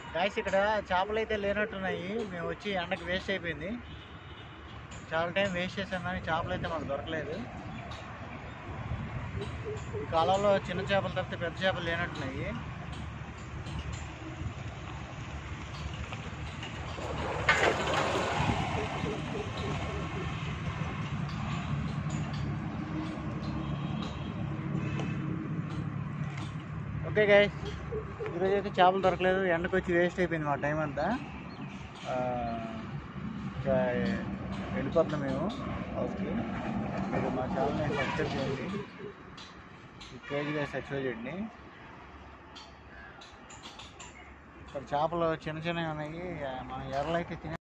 guys ఇక్కడ చేపలు అయితే లేనట్టున్నాయి మేము వచ్చి ఎండకి వేస్ట్ అయిపోయింది చాలా టైం వేస్ట్ చేసాం కానీ చేపలు అయితే మాకు దొరకలేదు ఈ కాలంలో చిన్న చేపలు తప్పితే పెద్ద చేపలు లేనట్టున్నాయి ఓకే గైస్ ఈరోజు అయితే చేపలు దొరకలేదు ఎండకు వచ్చి వేస్ట్ అయిపోయింది మా టైం అంతా ఆ, ఇంకా వెళ్ళిపోతున్నాం మేము హౌస్కి మీరు మా ఛానల్ని సబ్స్క్రైబ్ చేయండి కేజీగా సబ్స్క్రైబ్ చేయండి ఇక్కడ చేపలు చిన్న చిన్నవి ఉన్నాయి మన ఎర్రలు అయితే తినే